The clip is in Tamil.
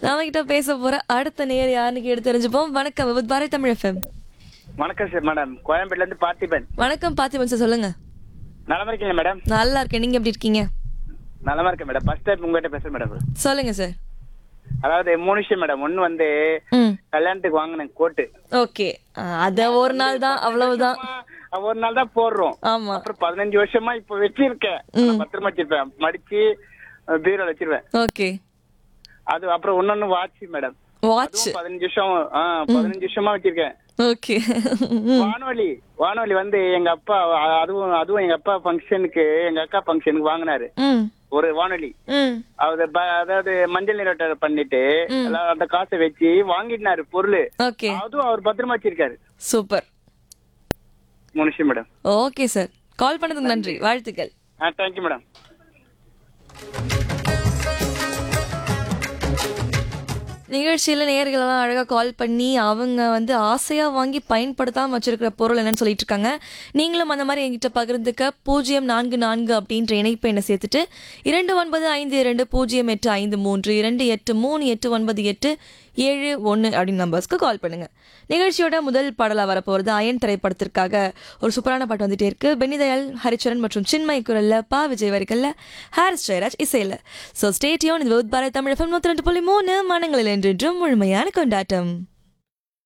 நாம கிட்ட பேச போற அடுத்த நேர் யாருன்னு கேட்டு தெரிஞ்சுப்போம் வணக்கம் வித் பாரத் தமிழ் எஃப்எம் வணக்கம் சார் மேடம் கோயம்பேட்ல இருந்து பார்த்திபன் வணக்கம் பாத்திமன் சார் சொல்லுங்க நலமா இருக்கீங்க மேடம் நல்லா இருக்கேன் நீங்க எப்படி இருக்கீங்க நலமா இருக்கேன் மேடம் ஃபர்ஸ்ட் டைம் உங்ககிட்ட பேசுறேன் மேடம் சொல்லுங்க சார் அதாவது மூணு விஷயம் மேடம் ஒன்னு வந்து ம் கல்யாணத்துக்கு வாங்கினேன் கோட்டு ஓகே அத ஒரு நாள் தான் அவ்வளவுதான் ஆ, ஒரு நாள் தான் போடுறோம் ஆமா அப்புறம் பதினஞ்சு வருஷமா இப்ப வச்சிருக்கேன் நான் பத்திரமா வச்சிருப்பேன் மடிச்சு பீரோல வச்சிருவேன் ஓகே அது அப்புறம் இன்னொன்னு வாட்ச் மேடம் வாட்ச் அதுவும் பதினஞ்சு வருஷம் ஆ பதினஞ்சு வருஷமா வச்சிருக்கேன் ஓகே வானொலி வானொலி வந்து எங்க அப்பா அ- அதுவும் அதுவும் எங்க அப்பா ஃபங்க்ஷனுக்கு எங்க அக்கா ஃபங்க்ஷனுக்கு வாங்கினாரு ம் ஒரு வானொலி ம் அது ப- அதாவது மஞ்சள் நீரோட்ட பண்ணிட்டு எல்லாம் அந்த காசை வச்சு வாங்கிட்டாரு பொருள் ஓகே அதுவும் அவர் பத்திரமா வச்சிருக்காரு சூப்பர் மூணு விஷயம் மேடம் ஓகே சார் கால் பண்ணதுக்கு நன்றி வாழ்த்துக்கள் ஆ தேங்க்யூ மேடம் நிகழ்ச்சியில நேயர்களெல்லாம் அழகா கால் பண்ணி அவங்க வந்து ஆசையா வாங்கி பயன்படுத்தாம வச்சிருக்கிற பொருள் என்னன்னு சொல்லிட்டு இருக்காங்க நீங்களும் அந்த மாதிரி என்கிட்ட பகிர்ந்துக்க பூஜ்ஜியம் நான்கு நான்கு அப்படின்ற இணைப்பு என்ன சேர்த்துட்டு இரண்டு ஒன்பது ஐந்து இரண்டு பூஜ்ஜியம் எட்டு ஐந்து மூன்று இரண்டு எட்டு மூணு எட்டு ஒன்பது எட்டு ஏழு ஒன்று அப்படின்னு நம்பர்ஸ்க்கு கால் பண்ணுங்க நிகழ்ச்சியோட முதல் பாடலாக வரப்போகிறது அயன் திரைப்படத்திற்காக ஒரு சூப்பரான பாட்டு வந்துட்டே இருக்கு பெனிதயாள் ஹரிச்சரன் மற்றும் சின்மய் குரல்ல பா விஜய் வரிகள்ல ஹாரிஸ் ஜெயராஜ் இசையில ஸோ ஸ்டேடியோன் இது பாரத் தமிழ் எஃப்எம் நூற்றி ரெண்டு புள்ளி மூணு மனங்களில் என்றென்றும் முழுமையான கொண்டாட்டம்